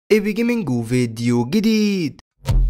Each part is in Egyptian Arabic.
ايبي جيمنج وفيديو جديد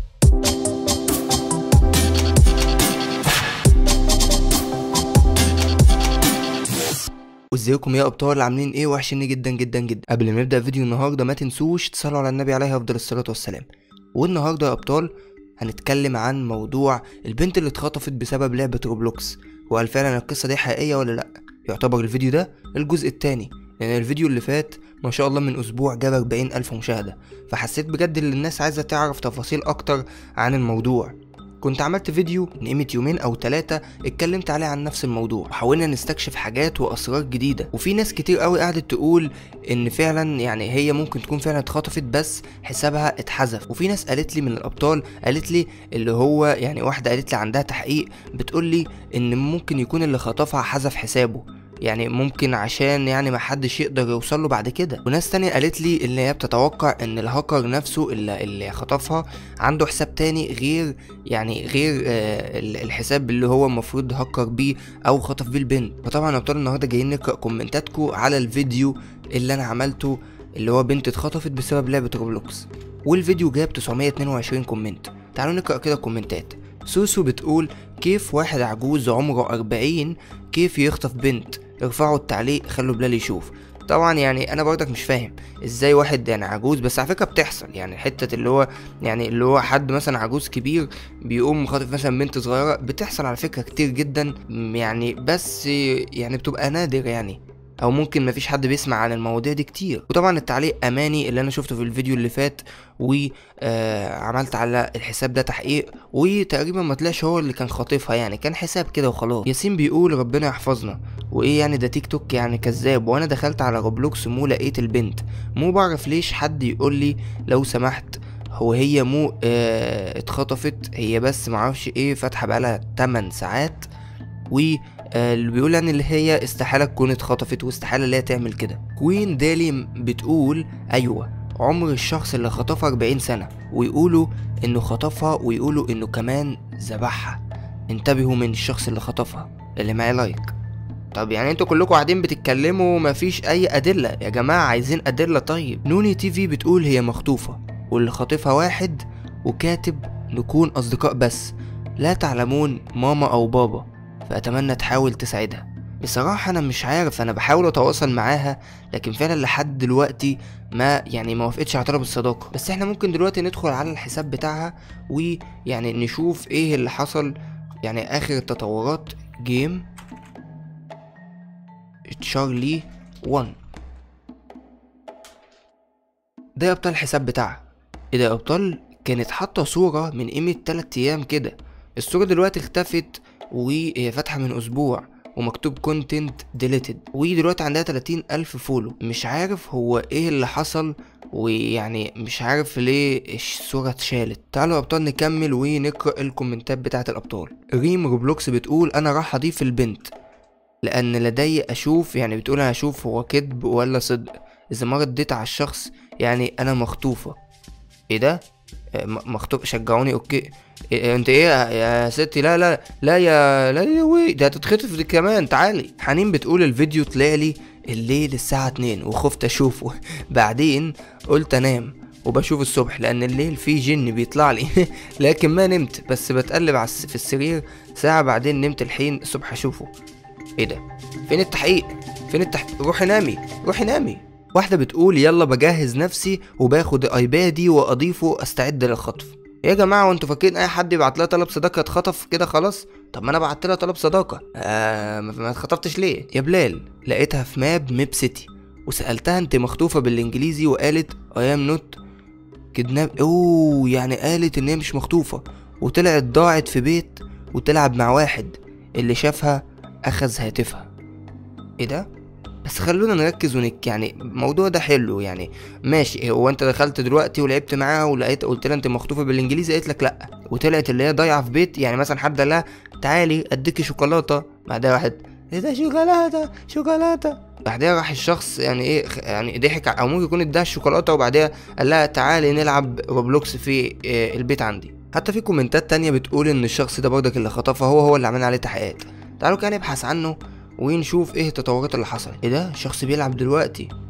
وازيكم يا ابطال عاملين ايه وحشني جدا جدا جدا قبل ما نبدا فيديو النهارده ما تنسوش تصلوا على النبي عليه افضل الصلاه والسلام والنهارده يا ابطال هنتكلم عن موضوع البنت اللي اتخطفت بسبب لعبه روبلوكس وهل فعلا القصه دي حقيقيه ولا لا يعتبر الفيديو ده الجزء الثاني لان الفيديو اللي فات ما شاء الله من اسبوع جاب 40 الف مشاهده فحسيت بجد ان الناس عايزه تعرف تفاصيل اكتر عن الموضوع كنت عملت فيديو من قيمة يومين أو ثلاثة اتكلمت عليه عن نفس الموضوع وحاولنا نستكشف حاجات وأسرار جديدة وفي ناس كتير قوي قعدت تقول إن فعلا يعني هي ممكن تكون فعلا اتخطفت بس حسابها اتحذف وفي ناس قالت لي من الأبطال قالت لي اللي هو يعني واحدة قالت لي عندها تحقيق بتقول لي إن ممكن يكون اللي خطفها حذف حسابه يعني ممكن عشان يعني محدش يقدر يوصل له بعد كده وناس تانية قالت لي ان هي بتتوقع ان الهاكر نفسه اللي, اللي خطفها عنده حساب تاني غير يعني غير آه الحساب اللي هو المفروض هكر بيه او خطف بيه البنت فطبعا ابطال النهارده جايين نقرا كومنتاتكم على الفيديو اللي انا عملته اللي هو بنت اتخطفت بسبب لعبه روبلوكس والفيديو جاب 922 كومنت تعالوا نقرا كده كومنتات سوسو بتقول كيف واحد عجوز عمره 40 كيف يخطف بنت ارفعوا التعليق خلوا بلال يشوف طبعا يعني انا برضك مش فاهم ازاي واحد يعني عجوز بس على فكره بتحصل يعني حته اللي هو يعني اللي هو حد مثلا عجوز كبير بيقوم خاطف مثلا بنت صغيره بتحصل على فكره كتير جدا يعني بس يعني بتبقى نادر يعني او ممكن مفيش حد بيسمع عن المواضيع دي كتير وطبعا التعليق اماني اللي انا شفته في الفيديو اللي فات وعملت على الحساب ده تحقيق وتقريبا ما طلعش هو اللي كان خاطفها يعني كان حساب كده وخلاص ياسين بيقول ربنا يحفظنا وايه يعني ده تيك توك يعني كذاب وانا دخلت على روبلوكس مو لقيت البنت مو بعرف ليش حد يقول لي لو سمحت هو هي مو اه اتخطفت هي بس معرفش ايه فاتحه بقالها 8 ساعات و اللي بيقول يعني اللي هي استحالة تكون اتخطفت واستحالة اللي هي تعمل كده كوين دالي بتقول أيوة عمر الشخص اللي خطفها 40 سنة ويقولوا إنه خطفها ويقولوا إنه كمان ذبحها انتبهوا من الشخص اللي خطفها اللي معاه لايك طب يعني انتوا كلكم قاعدين بتتكلموا مفيش اي ادله يا جماعه عايزين ادله طيب نوني تي في بتقول هي مخطوفه واللي خاطفها واحد وكاتب نكون اصدقاء بس لا تعلمون ماما او بابا فأتمنى تحاول تساعدها بصراحة أنا مش عارف أنا بحاول أتواصل معاها لكن فعلا لحد دلوقتي ما يعني ما وافقتش على طلب الصداقة بس احنا ممكن دلوقتي ندخل على الحساب بتاعها ويعني نشوف ايه اللي حصل يعني آخر التطورات جيم تشارلي 1 ده يا ابطال الحساب بتاعها ايه ده يا ابطال كانت حاطة صورة من قيمة 3 ايام كده الصورة دلوقتي اختفت وهي فاتحة من أسبوع ومكتوب كونتنت ديليتد ودلوقتي عندها 30 ألف فولو مش عارف هو ايه اللي حصل ويعني مش عارف ليه الصورة اتشالت تعالوا يا أبطال نكمل ونقرأ الكومنتات بتاعة الأبطال ريم روبلوكس بتقول أنا راح أضيف البنت لأن لدي أشوف يعني بتقول أنا أشوف هو كذب ولا صدق إذا ما رديت على الشخص يعني أنا مخطوفة ايه ده مخطوب شجعوني اوكي إيه انت ايه يا ستي لا لا لا يا لا يا وي ده هتتخطف دي كمان تعالي حنين بتقول الفيديو طلع لي الليل الساعة اتنين وخفت اشوفه بعدين قلت انام وبشوف الصبح لان الليل فيه جن بيطلع لي لكن ما نمت بس بتقلب على في السرير ساعة بعدين نمت الحين الصبح اشوفه ايه ده فين التحقيق فين التحقيق روحي نامي روحي نامي واحدة بتقول يلا بجهز نفسي وباخد ايبادي واضيفه استعد للخطف يا جماعة وانتوا فاكرين اي حد يبعت لها طلب صداقة اتخطف كده خلاص طب ما انا بعت لها طلب صداقة آه ما اتخطفتش ليه يا بلال لقيتها في ماب ميب سيتي وسألتها انت مخطوفة بالانجليزي وقالت اي ام نوت كدناب اوه يعني قالت ان هي مش مخطوفة وطلعت ضاعت في بيت وتلعب مع واحد اللي شافها اخذ هاتفها ايه ده بس خلونا نركز ونك يعني الموضوع ده حلو يعني ماشي هو انت دخلت دلوقتي ولعبت معاها ولقيت قلت لها انت مخطوفه بالانجليزي قالت لك لا وطلعت اللي هي ضايعه في بيت يعني مثلا حد قال لها تعالي اديكي شوكولاته بعدها واحد ايه ده شوكولاته شوكولاته بعدها راح الشخص يعني ايه يعني ضحك او ممكن يكون اداها الشوكولاته وبعدها قال لها تعالي نلعب روبلوكس في إيه البيت عندي حتى في كومنتات تانية بتقول ان الشخص ده برضك اللي خطفها هو هو اللي عمل عليه تحقيقات تعالوا كده نبحث عنه ونشوف ايه التطورات اللي حصلت ايه ده شخص بيلعب دلوقتي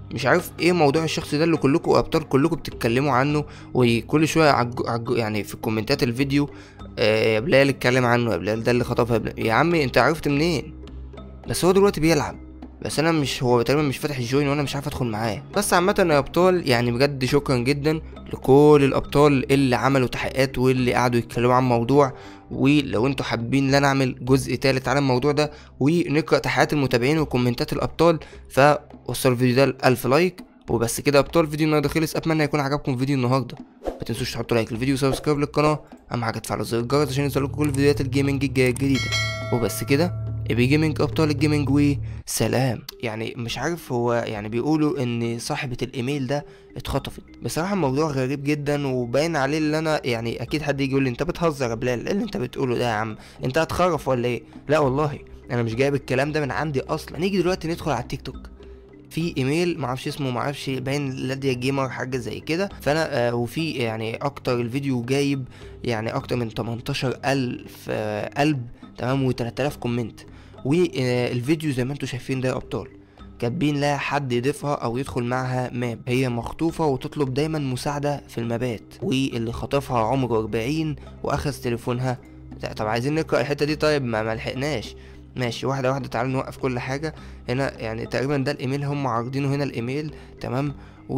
مش عارف ايه موضوع الشخص ده اللي كلكم ابطال كلكم بتتكلموا عنه وكل شويه عج... عج... يعني في كومنتات الفيديو آه يا بلال اتكلم عنه يا بلال ده اللي خطفها يا, بلال. يا عمي انت عرفت منين بس هو دلوقتي بيلعب بس انا مش هو تقريبا مش فاتح الجوين وانا مش عارف ادخل معاه بس عامه يا ابطال يعني بجد شكرا جدا لكل الابطال اللي عملوا تحقيقات واللي قعدوا يتكلموا عن موضوع ولو انتوا حابين ان انا اعمل جزء تالت على الموضوع ده ونقرا تحقيقات المتابعين وكومنتات الابطال فوصلوا الفيديو ده ل 1000 لايك وبس كده يا ابطال فيديو النهارده خلص اتمنى يكون عجبكم فيديو النهارده ما تنسوش تحطوا لايك للفيديو وسبسكرايب للقناه اهم حاجه تفعلوا زر الجرس عشان يوصلكوا كل فيديوهات الجيمنج الجايه الجديده وبس كده ايبي جيمنج ابطال الجيمنج وسلام يعني مش عارف هو يعني بيقولوا ان صاحبة الايميل ده اتخطفت بصراحة الموضوع غريب جدا وباين عليه اللي انا يعني اكيد حد يجي يقول لي انت بتهزر يا بلال ايه اللي انت بتقوله ده يا عم انت هتخرف ولا ايه لا والله انا مش جايب الكلام ده من عندي اصلا نيجي دلوقتي ندخل على التيك توك في ايميل معرفش اسمه معرفش باين لاديا جيمر حاجه زي كده فانا آه وفي يعني اكتر الفيديو جايب يعني اكتر من 18 الف آه قلب تمام و3000 كومنت والفيديو زي ما انتم شايفين ده يا ابطال كاتبين لها حد يضيفها او يدخل معها ماب هي مخطوفة وتطلب دايما مساعدة في المابات واللي خطفها عمره 40 واخذ تليفونها طب عايزين نقرا الحتة دي طيب ما ملحقناش ماشي واحدة واحدة تعالوا نوقف كل حاجة هنا يعني تقريبا ده الايميل هم عارضينه هنا الايميل تمام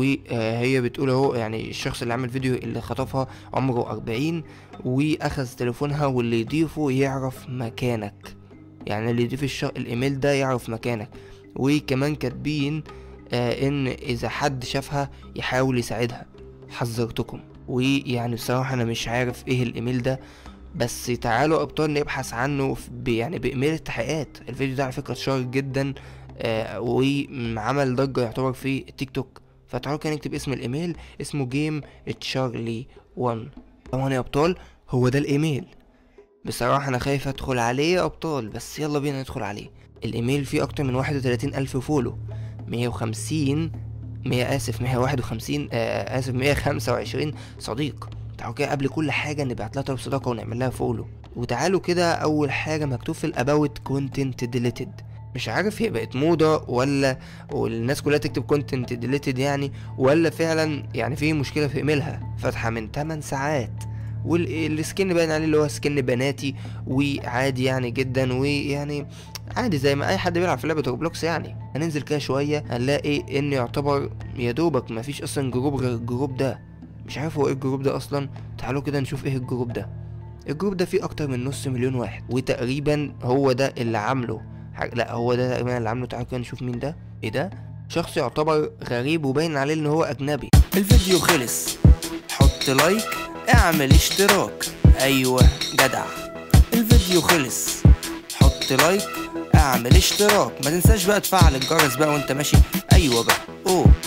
وهي بتقول اهو يعني الشخص اللي عمل فيديو اللي خطفها عمره أربعين واخذ تليفونها واللي يضيفه يعرف مكانك يعني اللي يضيف الش... الايميل ده يعرف مكانك وكمان كاتبين آه ان اذا حد شافها يحاول يساعدها حذرتكم ويعني بصراحة انا مش عارف ايه الايميل ده بس تعالوا ابطال نبحث عنه ب... يعني بايميل التحقيقات الفيديو ده على فكرة اتشهر جدا آه وعمل ضجة يعتبر في التيك توك فتعالوا كده نكتب اسم الايميل اسمه جيم تشارلي 1 طبعا يا ابطال هو ده الايميل بصراحة أنا خايف أدخل عليه يا أبطال بس يلا بينا ندخل عليه الإيميل فيه أكتر من واحد وتلاتين ألف فولو مية وخمسين مية آسف مية واحد وخمسين آه آسف مية خمسة وعشرين صديق تعالوا كده قبل كل حاجة نبعت لها طلب صداقة ونعمل لها فولو وتعالوا كده أول حاجة مكتوب في الأباوت كونتنت ديليتد مش عارف هي بقت موضة ولا والناس كلها تكتب كونتنت ديليتد يعني ولا فعلا يعني في مشكلة في ايميلها فاتحة من 8 ساعات والسكن باين عليه اللي هو سكن بناتي وعادي يعني جدا ويعني عادي زي ما اي حد بيلعب في لعبه روبلوكس يعني هننزل كده شويه هنلاقي ان يعتبر يا دوبك مفيش اصلا جروب غير الجروب ده مش عارف هو ايه الجروب ده اصلا تعالوا كده نشوف ايه الجروب ده الجروب ده فيه اكتر من نص مليون واحد وتقريبا هو ده اللي عامله لا هو ده تقريبا اللي عامله تعالوا كده نشوف مين ده ايه ده شخص يعتبر غريب وباين عليه ان هو اجنبي الفيديو خلص حط لايك اعمل اشتراك ايوه جدع الفيديو خلص حط لايك اعمل اشتراك ما تنساش بقى تفعل الجرس بقى وانت ماشي ايوه بقى اوه